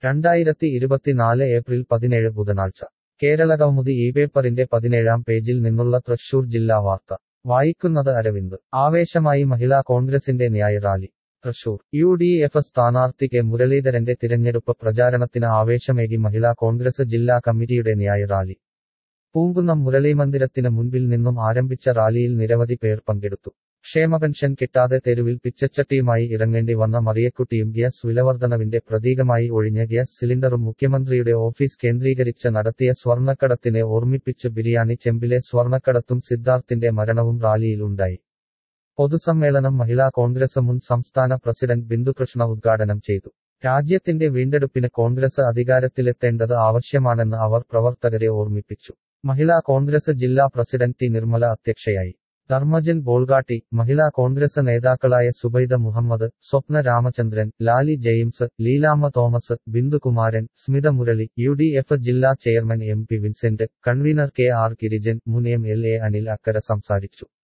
രണ്ടായിരത്തി ഇരുപത്തിനാല് ഏപ്രിൽ പതിനേഴ് ബുധനാഴ്ച കേരളകൗമുദി ഈ പേപ്പറിന്റെ പതിനേഴാം പേജിൽ നിന്നുള്ള തൃശൂർ ജില്ലാ വാർത്ത വായിക്കുന്നത് അരവിന്ദ് ആവേശമായി മഹിളാ കോൺഗ്രസിന്റെ Nyay rally Thrissur U D F സ്ഥാനാർത്ഥി കെ മുരളീധരന്റെ തിരഞ്ഞെടുപ്പ് പ്രചാരണത്തിന് ആവേശമേകി മഹിളാ കോൺഗ്രസ് ജില്ലാ കമ്മിറ്റിയുടെ ന്യായ റാലി പൂങ്കുന്നം മുരളീമന്ദിരത്തിന് മുൻപിൽ നിന്നും ആരംഭിച്ച റാലിയിൽ നിരവധി പേർ പങ്കെടുത്തു ക്ഷേമപെൻഷൻ കിട്ടാതെ തെരുവിൽ പിച്ചച്ചട്ടിയുമായി ഇറങ്ങേണ്ടി വന്ന മറിയക്കുട്ടിയും ഗ്യാസ് വിലവർധനവിന്റെ പ്രതീകമായി ഒഴിഞ്ഞ ഗ്യാസ് സിലിണ്ടറും മുഖ്യമന്ത്രിയുടെ ഓഫീസ് കേന്ദ്രീകരിച്ച് നടത്തിയ സ്വർണ്ണക്കടത്തിനെ ഓർമ്മിപ്പിച്ച് ബിരിയാണി ചെമ്പിലെ സ്വർണ്ണക്കടത്തും സിദ്ധാർത്ഥിന്റെ മരണവും റാലിയിൽ ഉണ്ടായി പൊതുസമ്മേളനം മഹിളാ കോൺഗ്രസ് മുൻ സംസ്ഥാന പ്രസിഡന്റ് ബിന്ദുകൃഷ്ണ ഉദ്ഘാടനം ചെയ്തു രാജ്യത്തിന്റെ വീണ്ടെടുപ്പിന് കോൺഗ്രസ് അധികാരത്തിലെത്തേണ്ടത് ആവശ്യമാണെന്ന് അവർ പ്രവർത്തകരെ ഓർമ്മിപ്പിച്ചു മഹിളാ കോൺഗ്രസ് ജില്ലാ പ്രസിഡന്റ് ടി നിർമ്മല അധ്യക്ഷയായി ധർമ്മജൻ ബോൾഗാട്ടി മഹിളാ കോൺഗ്രസ് നേതാക്കളായ Zubaida Muhammad Swapna Ramachandran Lali James Leelamma Thomas Bindukumaran Smitha Murali U D F ജില്ലാ chairman M P Vincent convener K R Girijan മുൻ M L A Anil Akkara സംസാരിച്ചു